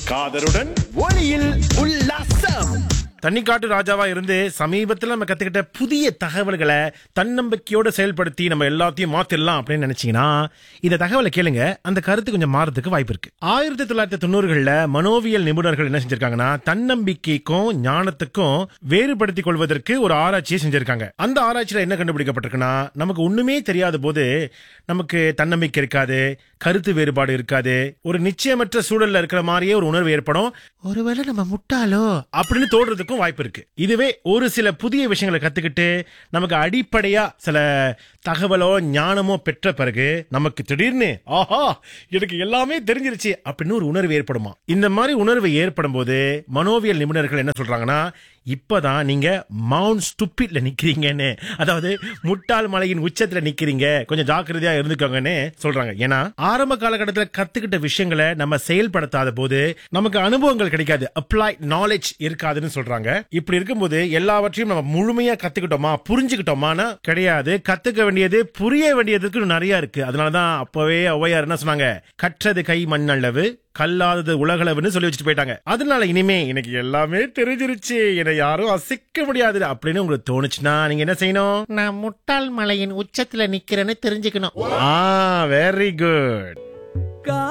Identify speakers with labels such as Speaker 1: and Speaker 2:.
Speaker 1: காதருடன் ஒளியில் உல்லாசம்
Speaker 2: தண்ணிக்காட்டு ராஜாவா இருந்து சமீபத்துல நம்ம கத்துக்கிட்ட புதிய தகவல்களை தன்னம்பிக்கையோட செயல்படுத்தி நம்ம எல்லாத்தையும் மாத்திரலாம் அப்படின்னு நினைச்சீங்கன்னா இந்த தகவலை கேளுங்க அந்த கருத்து கொஞ்சம் மாறதுக்கு வாய்ப்பு இருக்கு ஆயிரத்தி தொள்ளாயிரத்தி தொண்ணூறுகள்ல மனோவியல் நிபுணர்கள் என்ன செஞ்சிருக்காங்கன்னா தன்னம்பிக்கைக்கும் ஞானத்துக்கும் வேறுபடுத்திக் கொள்வதற்கு ஒரு ஆராய்ச்சியை செஞ்சிருக்காங்க அந்த ஆராய்ச்சியில என்ன கண்டுபிடிக்கப்பட்டிருக்குன்னா நமக்கு ஒண்ணுமே தெரியாத போது நமக்கு தன்னம்பிக்கை இருக்காது கருத்து வேறுபாடு இருக்காது ஒரு நிச்சயமற்ற சூழல்ல இருக்கிற மாதிரியே ஒரு உணர்வு ஏற்படும் ஒருவேளை நம்ம முட்டாளோ அப்படின்னு தோன்றதுக்கும் வாய்ப்பு இருக்கு இதுவே ஒரு சில புதிய விஷயங்களை கத்துக்கிட்டு நமக்கு அடிப்படையா சில தகவலோ ஞானமோ பெற்ற பிறகு நமக்கு திடீர்னு ஆஹா எனக்கு எல்லாமே தெரிஞ்சிருச்சு அப்படின்னு ஒரு உணர்வு ஏற்படுமா இந்த மாதிரி உணர்வு ஏற்படும் போது மனோவியல் நிபுணர்கள் என்ன சொல்றாங்கன்னா இப்பதான் நீங்க மவுண்ட் ஸ்டூப்பிட்ல நிக்கிறீங்கன்னு அதாவது முட்டாள் மலையின் உச்சத்துல நிக்கிறீங்க கொஞ்சம் ஜாக்கிரதையா இருந்துக்கோங்கன்னு சொல்றாங்க ஏன்னா ஆரம்ப காலகட்டத்துல கத்துக்கிட்ட விஷயங்களை நம்ம செயல்படுத்தாத போது நமக்கு அனுபவங்கள் கிடைக்காது அப்ளைட் நாலேஜ் இருக்காதுன்னு சொல்றாங்க இப்படி இருக்கும்போது எல்லாவற்றையும் நம்ம முழுமையா கத்துக்கிட்டோமா புரிஞ்சுக்கிட்டோமானா கிடையாது கத்துக்க வேண்டியது புரிய வேண்டியதுக்கு நிறைய இருக்கு அதனாலதான் அப்பவே ஔவையார் என்ன சொன்னாங்க கற்றது கை மண்ணளவு கல்லாதது உலகளவுன்னு சொல்லி வச்சுட்டு போயிட்டாங்க அதனால இனிமே எனக்கு எல்லாமே தெரிஞ்சிருச்சு என்னை யாரும் அசைக்க முடியாது அப்படின்னு உங்களுக்கு தோணுச்சுன்னா நீங்க என்ன செய்யணும்
Speaker 3: நான் முட்டாள் மலையின் உச்சத்துல நிக்கிறேன்னு தெரிஞ்சுக்கணும்
Speaker 2: ஆ வெரி குட்